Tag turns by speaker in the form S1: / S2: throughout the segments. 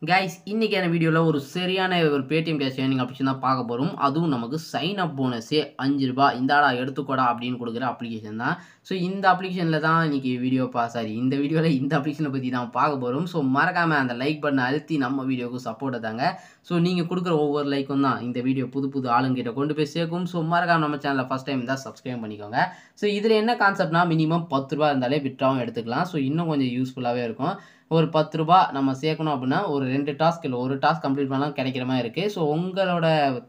S1: guys இன்றைக்கான வீடியோவில் ஒரு சரியான ஒரு பேடிஎம் கேஷ் ஏர்னிங் அப்ளிகேஷன் தான் பார்க்க போகிறோம் அதுவும் நமக்கு சைன் அப் போனஸே அஞ்சு ரூபா இந்தாடா எடுத்துக்கோடா அப்படின்னு கொடுக்குற அப்ளிகேஷன் தான் ஸோ இந்த அப்ளிகேஷனில் தான் இன்றைக்கி வீடியோ பா சாரி இந்த வீடியோவில் இந்த அப்ளிகேஷனை பற்றி தான் பார்க்க போகிறோம் ஸோ மறக்காமல் அந்த லைக் பண்ண அழுத்தி நம்ம வீடியோவுக்கு சப்போர்ட் தாங்க ஸோ நீங்கள் கொடுக்குற ஒவ்வொரு லைக்கும் தான் இந்த வீடியோ புது புது ஆளுங்கிட்ட கொண்டு போய் சேர்க்கும் ஸோ மறக்காம நம்ம சேனலில் ஃபஸ்ட் டைம் தான் சப்ஸ்கிரைப் பண்ணிக்கோங்க ஸோ இதில் என்ன கான்செப்ட்னா மினிமம் பத்து ரூபா இருந்தாலே விட்ராவும் எடுத்துக்கலாம் ஸோ இன்னும் கொஞ்சம் யூஸ்ஃபுல்லாகவே இருக்கும் ஒரு பத்து ரூபா நம்ம சேர்க்கணும் அப்படின்னா ஒரு ரெண்டு டாஸ்க் இல்லை ஒரு டாஸ்க் கம்ப்ளீட் பண்ணாலும் கிடைக்கிற மாதிரி இருக்குது ஸோ உங்களோட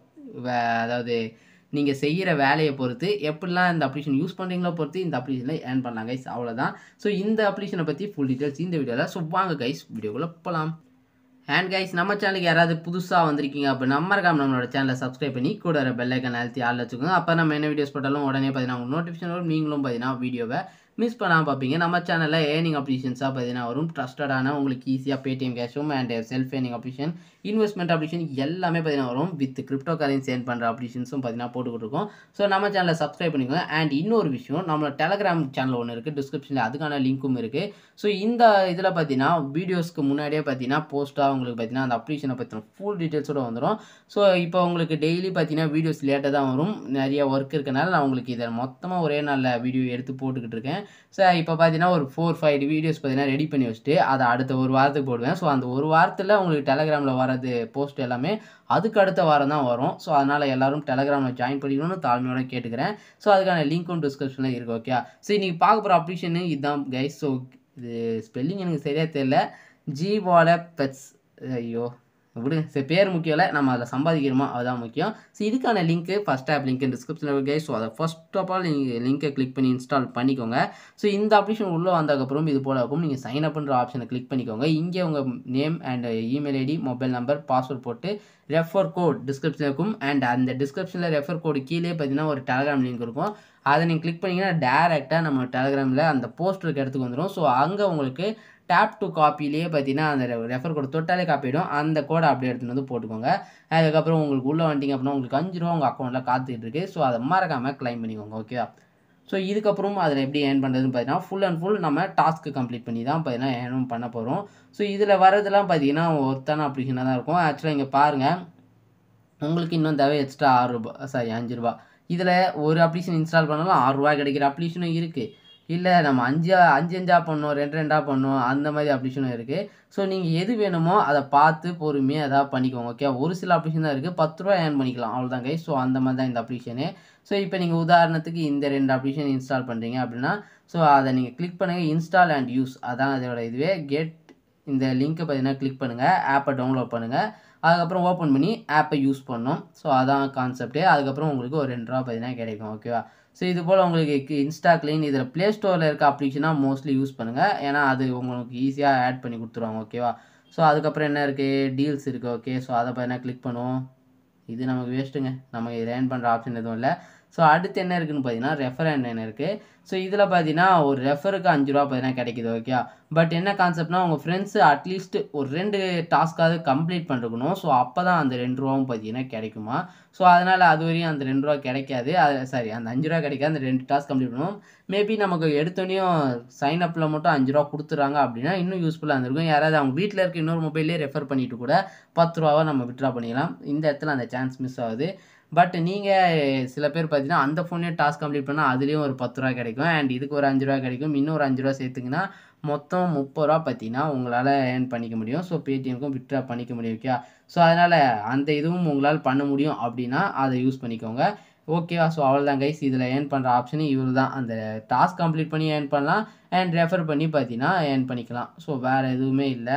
S1: வே- அதாவது நீங்கள் செய்கிற வேலையை பொறுத்து எப்படிலாம் இந்த அப்ளிகேஷன் யூஸ் பண்ணுறீங்களோ பொறுத்து இந்த அப்ளிகேஷனில் ஏர்ன் பண்ணலாம் கைஸ் அவ்வளோதான் ஸோ இந்த அப்ளிகேஷனை பற்றி ஃபுல் டீட்டெயில்ஸ் இந்த வீடியோவில் ஸோ வாங்க கைஸ் வீடியோக்குள்ளே போகலாம் அண்ட் கைஸ் நம்ம சேனலுக்கு யாராவது புதுசாக வந்திருக்கீங்க அப்போ நம்ம இருக்காம நம்மளோட சேனலை சப்ஸ்கிரைப் பண்ணி கூட வர பெல் ஐக்கன் அழுத்தி ஆள் வச்சுக்கோங்க அப்போ நம்ம என்ன வீடியோஸ் போட்டாலும் உடனே பார்த்தீங்கன்னா உங்களுக்கு நோட்டிஃபிகேஷன் வரும் நீங்களும் பார்த்தீங்கன்னா வீடியோவை மிஸ் பண்ணாமல் பார்ப்பீங்க நம்ம சேனலில் ஏர்னிங் அப்ளிகேஷன்ஸாக பார்த்தீங்கன்னா வரும் ட்ரஸ்டடான உங்களுக்கு ஈஸியாக பேடிஎம் கேஷும் and self earning application investment application எல்லாமே பார்த்தீங்கன்னா வரும் வித் கிரிப்டோ கரன்சி ஏர்ன் பண்ணுற அப்ளிகேஷன்ஸும் பார்த்தீங்கன்னா போட்டுக்கிட்டு இருக்கோம் ஸோ நம்ம சேனலை சப்ஸ்கிரைப் பண்ணிக்கோங்க அண்ட் இன்னொரு விஷயம் நம்மளோட டெலகிராம் சேனல் ஒன்று இருக்குது டிஸ்கிரிப்ஷனில் அதுக்கான லிங்க்கும் இருக்குது ஸோ இந்த இதில் பார்த்தீங்கன்னா வீடியோஸ்க்கு முன்னாடியே பார்த்தீங்கன்னா போஸ்ட்டாக உங்களுக்கு பார்த்தீங்கன்னா அந்த அப்ளிகேஷனை பற்றின ஃபுல் டீட்டெயில்ஸோட வந்துடும் ஸோ இப்போ உங்களுக்கு டெய்லி பார்த்தீங்கன்னா வீடியோஸ் லேட்டாக தான் வரும் நிறைய ஒர்க் இருக்கனால நான் உங்களுக்கு இதை மொத்தமாக ஒரே நாளில் வீடியோ எடுத்து போட்டுக்கிட்டு இருக்கேன் ஸோ இப்போ பார்த்தீங்கன்னா ஒரு ஃபோர் ஃபைவ் வீடியோஸ் பார்த்தீங்கன்னா ரெடி பண்ணி வச்சுட்டு அதை அடுத்த ஒரு வாரத்துக்கு போடுவேன் ஸோ அந்த ஒரு வாரத்தில் உங்களுக்கு டெலகிராமில் வரது போஸ்ட் எல்லாமே அதுக்கு அடுத்த வாரம் தான் வரும் ஸோ அதனால் எல்லாரும் டெலகிராமில் ஜாயின் பண்ணிக்கணும்னு தாழ்மையோட கேட்டுக்கிறேன் ஸோ அதுக்கான லிங்க்கும் டிஸ்கிரிப்ஷனில் இருக்குது ஓகே ஸோ இன்றைக்கி பார்க்க போகிற அப்ளிகேஷனு இதுதான் கைஸ் ஸோ இது ஸ்பெல்லிங் எனக்கு சரியாக தெரியல ஜீவால பெட்ஸ் ஐயோ விடுங்க சரி பேர் முக்கியம் இல்லை நம்ம அதில் சம்பாதிக்கிறோமா அதுதான் முக்கியம் ஸோ இதுக்கான லிங்க்கு ஃபஸ்ட் ஆப் லிங்க் டிஸ்கிரிப்ஷனில் இருக்கு ஸோ அதை ஃபர்ஸ்ட் ஆஃப் ஆல் நீங்கள் லிங்கை கிளிக் பண்ணி இன்ஸ்டால் பண்ணிக்கோங்க ஸோ இந்த அப்ளிகேஷன் உள்ளே வந்ததுக்கப்புறம் இது போல இருக்கும் நீங்கள் சைன் அப்ன்ற ஆப்ஷனை கிளிக் பண்ணிக்கோங்க இங்கே உங்கள் name and email ID mobile number password போட்டு ரெஃபர் கோட் டிஸ்கிரிப்ஷன் இருக்கும் அண்ட் அந்த டிஸ்கிரிப்ஷனில் ரெஃபர் கோடு கீழே பார்த்தீங்கன்னா ஒரு டெலகிராம் லிங்க் இருக்கும் அதை நீங்கள் கிளிக் பண்ணிங்கன்னா டேரெக்டாக நம்ம டெலகிராமில் அந்த போஸ்ட் இருக்க இடத்துக்கு வந்துடும் ஸோ அங்கே உங்களுக்கு டேப் டு காப்பிலேயே பார்த்தீங்கன்னா அந்த ரெஃபர் கோடு தொட்டாலே காப்பி ஆகிடும் அந்த கோடை அப்படியே எடுத்துகிட்டு வந்து போட்டுக்கோங்க அதுக்கப்புறம் உங்களுக்கு உள்ளே வந்துட்டீங்க அப்படின்னா உங்களுக்கு அஞ்சு ரூபா உங்கள் அக்கௌண்ட்டில் காத்துட்டு இருக்கு ஸோ அதை மறக்காமல் க்ளைம் பண்ணிக்கோங்க ஓகேவா ஸோ இதுக்கப்புறம் அதில் எப்படி ஏர்ன் பண்ணுறதுன்னு பார்த்தீங்கன்னா ஃபுல் அண்ட் ஃபுல் நம்ம டாஸ்க்கு கம்ப்ளீட் பண்ணி தான் பார்த்தீங்கன்னா ஏர்னும் பண்ண போகிறோம் ஸோ இதில் வரதெல்லாம் பார்த்தீங்கன்னா ஒருத்தான அப்ளிகேஷனாக தான் இருக்கும் ஆக்சுவலாக இங்கே பாருங்கள் உங்களுக்கு இன்னும் தேவை எக்ஸ்ட்ரா ஆறு ரூபா சாரி அஞ்சு ரூபா இதில் ஒரு அப்ளிகேஷன் இன்ஸ்டால் பண்ணாலும் ஆறு ரூபா கிடைக்கிற அப்ளிகேஷனும் இருக்குது இல்லை நம்ம அஞ்சு அஞ்சு அஞ்சா பண்ணோம் ரெண்டு ரெண்டா பண்ணோம் அந்த மாதிரி அப்ளிகேஷனும் இருக்குது ஸோ நீங்கள் எது வேணுமோ அதை பார்த்து பொறுமையாக எதாவது பண்ணிக்கோங்க ஓகே ஒரு சில அப்ளிகேஷன் தான் இருக்குது பத்து ரூபா ஏர்ன் பண்ணிக்கலாம் அவ்வளோதான் கை ஸோ அந்த மாதிரி தான் இந்த அப்ளிகேஷனு ஸோ இப்போ நீங்கள் உதாரணத்துக்கு இந்த ரெண்டு அப்ளிகேஷன் இன்ஸ்டால் பண்ணுறீங்க அப்படின்னா ஸோ அதை நீங்கள் கிளிக் பண்ணுங்கள் இன்ஸ்டால் அண்ட் யூஸ் அதான் அதோட இதுவே கெட் இந்த லிங்க்கை பார்த்தீங்கன்னா கிளிக் பண்ணுங்கள் ஆப்பை டவுன்லோட் பண்ணுங்கள் அதுக்கப்புறம் ஓப்பன் பண்ணி ஆப்பை யூஸ் பண்ணணும் ஸோ அதான் கான்செப்டே அதுக்கப்புறம் உங்களுக்கு ஒரு ரெண்டு ரூபா பார்த்தீங்கன்னா கிடைக்கும் ஓகேவா ஸோ இது போல் உங்களுக்கு இன்ஸ்டா க்ளீன் இதில் ப்ளே ஸ்டோரில் இருக்க அப்ளிகேஷனாக மோஸ்ட்லி யூஸ் பண்ணுங்கள் ஏன்னா அது உங்களுக்கு ஈஸியாக ஆட் பண்ணி கொடுத்துருவாங்க ஓகேவா ஸோ அதுக்கப்புறம் என்ன இருக்குது டீல்ஸ் இருக்குது ஓகே ஸோ அதை பார்த்தீங்கன்னா கிளிக் பண்ணுவோம் இது நமக்கு வேஸ்ட்டுங்க நமக்கு இது ஏர்ன் பண்ணுற ஆப்ஷன் எதுவும் இல்லை ஸோ அடுத்து என்ன இருக்குன்னு பார்த்தீங்கன்னா ரெஃபர் என்ன இருக்குது ஸோ இதில் பார்த்தீங்கன்னா ஒரு ரெஃபருக்கு அஞ்சு ரூபா பார்த்தீங்கன்னா கிடைக்குது ஓகே பட் என்ன கான்செப்ட்னா உங்கள் ஃப்ரெண்ட்ஸு அட்லீஸ்ட் ஒரு ரெண்டு டாஸ்க்காவது கம்ப்ளீட் பண்ணிருக்கணும் ஸோ அப்போ தான் அந்த ரெண்டு ரூபாவும் பார்த்தீங்கன்னா கிடைக்குமா ஸோ அதனால் அது வரையும் அந்த ரெண்டு ரூபா கிடைக்காது அது சாரி அந்த அஞ்சு ரூபா கிடைக்காது அந்த ரெண்டு டாஸ்க் கம்ப்ளீட் பண்ணணும் மேபி நமக்கு எடுத்தோடனையும் சைன் அப்பில் மட்டும் அஞ்சு ரூபா கொடுத்துறாங்க அப்படின்னா இன்னும் யூஸ்ஃபுல்லாக இருந்திருக்கும் யாராவது அவங்க வீட்டில் இருக்க இன்னொரு மொபைல்லே ரெஃபர் பண்ணிட்டு கூட பத்து ரூபாவை நம்ம விட்ரா பண்ணிக்கலாம் இந்த இடத்துல அந்த சான்ஸ் மிஸ் ஆகுது பட் நீங்கள் சில பேர் பார்த்தீங்கன்னா அந்த ஃபோனே டாஸ்க் கம்ப்ளீட் பண்ணால் அதுலேயும் ஒரு பத்து ரூபா கிடைக்கும் அண்ட் இதுக்கு ஒரு அஞ்சு ரூபா கிடைக்கும் இன்னும் ஒரு அஞ்சு ரூபா சேர்த்துங்கன்னா மொத்தம் முப்பது ரூபா பார்த்தீங்கன்னா உங்களால் ஏர்ன் பண்ணிக்க முடியும் ஸோ பேடிஎம்க்கும் விட்ரா பண்ணிக்க முடியும் ஓகே ஸோ அதனால் அந்த இதுவும் உங்களால் பண்ண முடியும் அப்படின்னா அதை யூஸ் பண்ணிக்கோங்க ஓகேவா ஸோ அவ்வளோதான் கைஸ் இதில் ஏர்ன் பண்ணுற ஆப்ஷனு இவர் தான் அந்த டாஸ்க் கம்ப்ளீட் பண்ணி ஏர்ன் பண்ணலாம் அண்ட் ரெஃபர் பண்ணி பார்த்தீங்கன்னா ஏர்ன் பண்ணிக்கலாம் ஸோ வேறு எதுவுமே இல்லை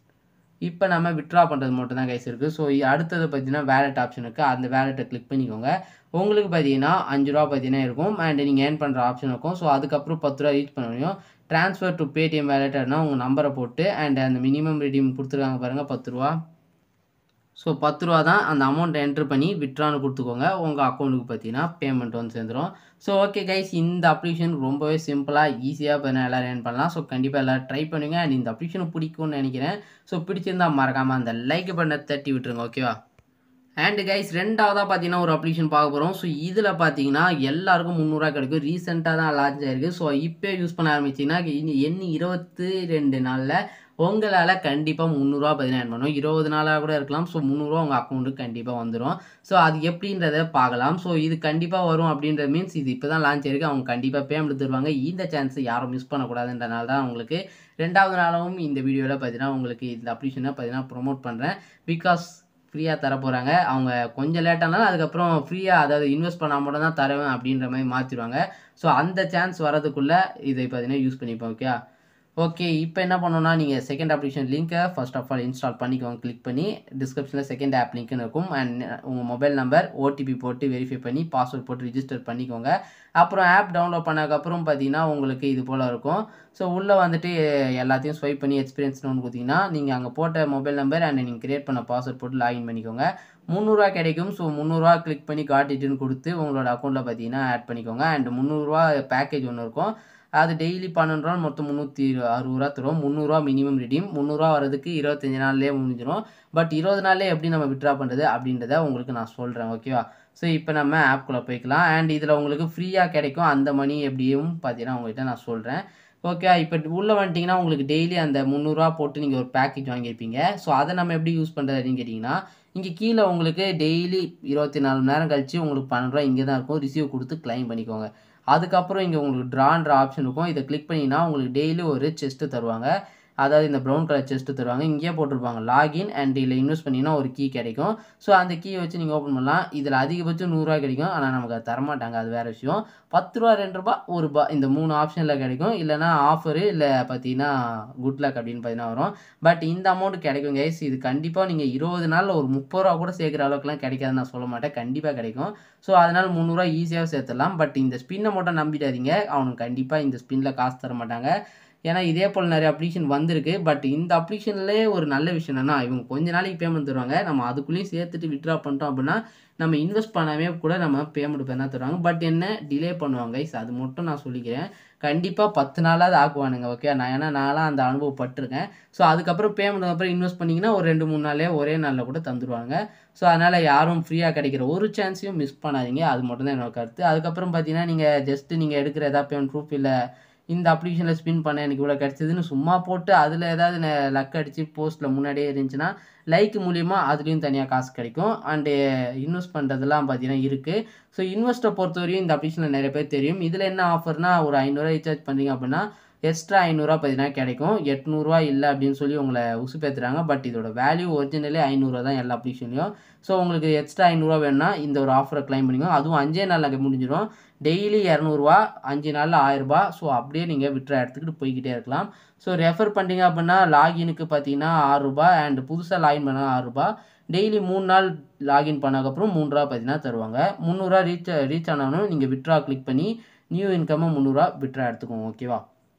S1: இப்போ நம்ம விட்ரா பண்ணுறது மட்டும் தான் கைஸ் இருக்குது ஸோ அடுத்தது பார்த்தீங்கன்னா வேலட் ஆப்ஷன் இருக்குது அந்த வேலெட்டை கிளிக் பண்ணிக்கோங்க உங்களுக்கு பார்த்தீங்கன்னா அஞ்சு ரூபா பார்த்தீங்கன்னா இருக்கும் அண்ட் நீங்கள் ஏர்ன் பண்ணுற ஆப்ஷன் இருக்கும் ஸோ அதுக்கப்புறம் பத்து ரூபா ரீச் பண்ண முடியும் ட்ரான்ஸ்ஃபர் டு பேடிஎம் வேலெட்னா உங்கள் நம்பரை போட்டு அண்ட் அந்த மினிமம் ரெடீம் கொடுத்துருக்காங்க பாருங்கள் பத்து ரூபா ஸோ பத்து ரூபா தான் அந்த அமௌண்ட்டை என்ட்ரு பண்ணி விட்ரான்னு கொடுத்துக்கோங்க உங்கள் அக்கௌண்ட்டுக்கு பார்த்தீங்கன்னா பேமெண்ட் வந்து சேர்ந்துடும் ஸோ ஓகே கைஸ் இந்த அப்ளிகேஷன் ரொம்பவே சிம்பிளாக ஈஸியாக இப்போ எல்லோரும் ஏர்ன் பண்ணலாம் ஸோ கண்டிப்பாக எல்லோரும் ட்ரை பண்ணுங்கள் அண்ட் இந்த அப்ளிகேஷன் பிடிக்கும்னு நினைக்கிறேன் ஸோ பிடிச்சிருந்தா மறக்காமல் அந்த லைக் பண்ண தட்டி விட்டுருங்க ஓகேவா அண்ட் கைஸ் ரெண்டாவதாக பார்த்தீங்கன்னா ஒரு அப்ளிகேஷன் பார்க்க போகிறோம் ஸோ இதில் பார்த்தீங்கன்னா எல்லாருக்கும் முந்நூறுரூவா கிடைக்கும் ரீசெண்டாக தான் லான்ச் ஆயிருக்கு ஸோ இப்போ யூஸ் பண்ண ஆரம்பிச்சிங்கன்னா இன்னும் எண்ணி இருபத்தி ரெண்டு நாளில் உங்களால் கண்டிப்பாக முந்நூறுரூவா பார்த்தீங்கன்னா earn பண்ணும் இருபது நாளாக கூட இருக்கலாம் ஸோ முந்நூறுரூவா உங்கள் அக்கௌண்ட்டுக்கு கண்டிப்பாக வந்துடும் ஸோ அது எப்படின்றத பார்க்கலாம் ஸோ இது கண்டிப்பாக வரும் அப்படின்ற மீன்ஸ் இது இப்போ தான் லான்ச் ஆயிருக்கு அவங்க கண்டிப்பாக பேமெண்ட் தருவாங்க இந்த சான்ஸை யாரும் மிஸ் பண்ணக்கூடாதுன்றனால தான் உங்களுக்கு ரெண்டாவது நாளாகவும் இந்த வீடியோவில் பார்த்தீங்கன்னா உங்களுக்கு இந்த அப்ளிகேஷனை பார்த்தீங்கன்னா ப்ரொமோட் பண்ணுறேன் பிகாஸ் ஃப்ரீயாக தர போகிறாங்க அவங்க கொஞ்சம் லேட்டானாலும் அதுக்கப்புறம் ஃப்ரீயாக அதாவது இன்வெஸ்ட் பண்ணால் மட்டும் தான் தருவேன் அப்படின்ற மாதிரி மாற்றிடுவாங்க ஸோ அந்த சான்ஸ் வரதுக்குள்ளே இதை பார்த்தீங்கன்னா யூஸ் பண்ணிப்போம் ஓகே ஓகே இப்போ என்ன பண்ணணும்னா நீங்கள் செகண்ட் அப்ளிகேஷன் லிங்க்கை ஃபர்ஸ்ட் ஆஃப் ஆல் இன்ஸ்டால் பண்ணிக்கோங்க கிளிக் பண்ணி டிஸ்கிரிப்ஷனில் செகண்ட் ஆப் லிங்க்னு இருக்கும் அண்ட் உங்கள் மொபைல் நம்பர் ஓடிபி போட்டு வெரிஃபை பண்ணி பாஸ்வேர்ட் போட்டு ரிஜிஸ்டர் பண்ணிக்கோங்க அப்புறம் ஆப் டவுன்லோட் பண்ணதுக்கப்புறம் பார்த்தீங்கன்னா உங்களுக்கு இது போல் இருக்கும் ஸோ உள்ளே வந்துட்டு எல்லாத்தையும் ஸ்வைப் பண்ணி எக்ஸ்பீரியன்ஸ்னு ஒன்று கொடுத்தீங்கன்னா நீங்கள் அங்கே போட்ட மொபைல் நம்பர் அண்ட் நீங்கள் கிரியேட் பண்ண பாஸ்வேர்ட் போட்டு லாகின் பண்ணிக்கோங்க முந்நூறுரூவா கிடைக்கும் ஸோ முந்நூறுரூவா கிளிக் பண்ணி காட்டிட்டுன்னு கொடுத்து உங்களோட அக்கௌண்ட்டில் பார்த்தீங்கன்னா ஆட் பண்ணிக்கோங்க அண்ட் முந்நூறுரூவா பேக்கேஜ் ஒன்று இருக்கும் அது டெய்லி பன்னெண்டு ரூபா மொத்தம் முந்நூற்றி அறுபது ரூபா தரும் முந்நூறுரூவா மினிமம் ரெடீம் முந்நூறுரூவா வரதுக்கு இருபத்தஞ்சி நாள்லேயே முடிஞ்சிடும் பட் இருபது நாள்லேயே எப்படி நம்ம விட்ரா பண்ணுறது அப்படின்றத உங்களுக்கு நான் சொல்கிறேன் ஓகேவா ஸோ இப்போ நம்ம ஆப்குள்ளே போய்க்கலாம் அண்ட் இதில் உங்களுக்கு ஃப்ரீயாக கிடைக்கும் அந்த மணி எப்படியும் பார்த்தீங்கன்னா உங்கள்கிட்ட நான் சொல்கிறேன் ஓகே இப்போ உள்ளே வந்துட்டிங்கன்னா உங்களுக்கு டெய்லி அந்த முந்நூறுரூவா போட்டு நீங்கள் ஒரு பேக்கேஜ் வாங்கியிருப்பீங்க ஸோ அதை நம்ம எப்படி யூஸ் பண்ணுறது அப்படின்னு கேட்டிங்கன்னா இங்கே கீழே உங்களுக்கு டெய்லி இருபத்தி நாலு மணி நேரம் கழிச்சு உங்களுக்கு பன்னெண்டு ரூபா இங்கே தான் இருக்கும் ரிசீவ் கொடுத்து க்ளைம் பண்ணிக்கோங்க அதுக்கப்புறம் இங்கே உங்களுக்கு ட்ரான்ற ஆப்ஷன் இருக்கும் இதை கிளிக் பண்ணிங்கன்னா உங்களுக்கு டெய்லி ஒரு செஸ்ட்டு தருவாங்க அதாவது இந்த ப்ரௌன் கலர் செஸ்ட்டு தருவாங்க இங்கேயே போட்டிருப்பாங்க லாகின் அண்ட் இதில் இன்வெஸ்ட் பண்ணிங்கன்னா ஒரு கீ கிடைக்கும் ஸோ அந்த கீ வச்சு நீங்கள் ஓப்பன் பண்ணலாம் இதில் அதிகபட்சம் நூறுரூவா கிடைக்கும் ஆனால் நமக்கு அது தரமாட்டாங்க அது வேறு விஷயம் பத்து ரூபா ரெண்டு ரூபா ஒரு ரூபா இந்த மூணு ஆப்ஷனில் கிடைக்கும் இல்லைனா ஆஃபரு இல்லை பார்த்தீங்கன்னா குட் லக் அப்படின்னு பார்த்தீங்கன்னா வரும் பட் இந்த அமௌண்ட் கிடைக்கும் கைஸ் இது கண்டிப்பாக நீங்கள் இருபது நாளில் ஒரு முப்பது ரூபா கூட சேர்க்குற அளவுக்குலாம் கிடைக்காதுன்னு நான் சொல்ல மாட்டேன் கண்டிப்பாக கிடைக்கும் ஸோ அதனால் முந்நூறுரூவா ஈஸியாக சேர்த்துடலாம் பட் இந்த ஸ்பின்னை மட்டும் நம்பிடாதீங்க அவனுக்கு கண்டிப்பாக இந்த ஸ்பின்னில் காசு தர மாட்டாங்க ஏன்னா இதே போல் நிறைய அப்ளிகேஷன் வந்திருக்கு பட் இந்த அப்ளிகேஷன்லேயே ஒரு நல்ல விஷயம் என்னன்னா இவங்க கொஞ்ச நாளைக்கு பேமெண்ட் தருவாங்க நம்ம அதுக்குள்ளேயும் சேர்த்துட்டு விட்ரா பண்ணிட்டோம் அப்படின்னா நம்ம இன்வெஸ்ட் பண்ணாமே கூட நம்ம பேமெண்ட் பண்ணால் தருவாங்க பட் என்ன டிலே பண்ணுவாங்க கைஸ் அது மட்டும் நான் சொல்லிக்கிறேன் கண்டிப்பாக பத்து நாளாவது ஆக்குவானுங்க ஓகே நான் ஏன்னா நான்லாம் அந்த அனுபவப்பட்டிருக்கேன் ஸோ அதுக்கப்புறம் பேமெண்ட் அப்புறம் இன்வெஸ்ட் பண்ணிங்கன்னா ஒரு ரெண்டு மூணு நாளே ஒரே நாளில் கூட தந்துடுவாங்க ஸோ அதனால் யாரும் ஃப்ரீயாக கிடைக்கிற ஒரு சான்ஸையும் மிஸ் பண்ணாதீங்க அது மட்டும் தான் என்னோட கருத்து அதுக்கப்புறம் பார்த்தீங்கன்னா நீங்கள் ஜஸ்ட்டு நீங்கள் எடுக்கிற ஏதாவது பேமெண்ட் ப்ரூஃப் இல்லை இந்த அப்ளிகேஷனில் ஸ்பின் பண்ண எனக்கு இவ்வளோ கிடச்சிதுன்னு சும்மா போட்டு அதில் ஏதாவது லக் அடித்து போஸ்ட்டில் முன்னாடியே இருந்துச்சுன்னா லைக் மூலியமாக அதுலேயும் தனியாக காசு கிடைக்கும் அண்டு இன்வெஸ்ட் பண்ணுறதுலாம் பார்த்தீங்கன்னா இருக்குது ஸோ இன்வெஸ்ட்டை பொறுத்தவரையும் இந்த அப்ளிகேஷனில் நிறைய பேர் தெரியும் இதில் என்ன ஆஃபர்னா ஒரு ஐநூறுரூவா ரீசார்ஜ் பண்ணீங்க அப்படின்னா எக்ஸ்ட்ரா ஐநூறுரூவா பார்த்தீங்கன்னா கிடைக்கும் எட்நூறுரூவா இல்லை அப்படின்னு சொல்லி உங்களை உசுப்பேற்றுறாங்க பட் இதோட வேல்யூ ஒரிஜினலே ஐநூறுரூவா தான் எல்லா அப்ளிகேஷன்லையும் ஸோ உங்களுக்கு எக்ஸ்ட்ரா ஐநூறுரூவா வேணும்னா இந்த ஒரு ஆஃபரை கிளைம் பண்ணிக்கோங்க அதுவும் அஞ்சே நாளில் முடிஞ்சிடும் டெய்லி இரநூறுவா அஞ்சு நாளில் ஆயிரரூபா ஸோ அப்படியே நீங்கள் விட்ரா எடுத்துக்கிட்டு போய்கிட்டே இருக்கலாம் ஸோ ரெஃபர் பண்ணிங்க அப்படின்னா லாகினுக்கு பார்த்தீங்கன்னா ஆறுரூபா அண்ட் புதுசாக லாகின் பண்ணால் ஆறுரூபா டெய்லி மூணு நாள் லாகின் பண்ணதுக்கப்புறம் மூணு ரூபா பார்த்தீங்கன்னா தருவாங்க முந்நூறுரூவா ரீச் ரீச் ஆனாலும் நீங்கள் விட்ரா கிளிக் பண்ணி நியூ இன்கம்மை முந்நூறுரூவா விட்ரா எடுத்துக்கோங்க ஓகேவா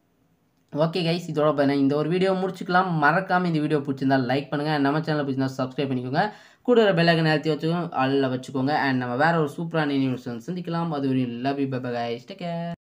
S1: ஓகே கைஸ் இதோட பார்த்தீங்கன்னா இந்த ஒரு வீடியோ முடிச்சுக்கலாம் மறக்காமல் இந்த வீடியோ பிடிச்சிருந்தா லைக் பண்ணுங்கள் நம்ம சேனல் பிடிச்சிருந்தா சப்ஸ்கிரைப் பண்ணிக்கோங்க கூட ஒரு பெல்லகன் நேரத்தி வச்சுக்கோங்க அல்ல வச்சுக்கோங்க அண்ட் நம்ம வேற ஒரு சூப்பரான நியூஸ் சந்திக்கலாம் அது ஒரு love you bye guys take care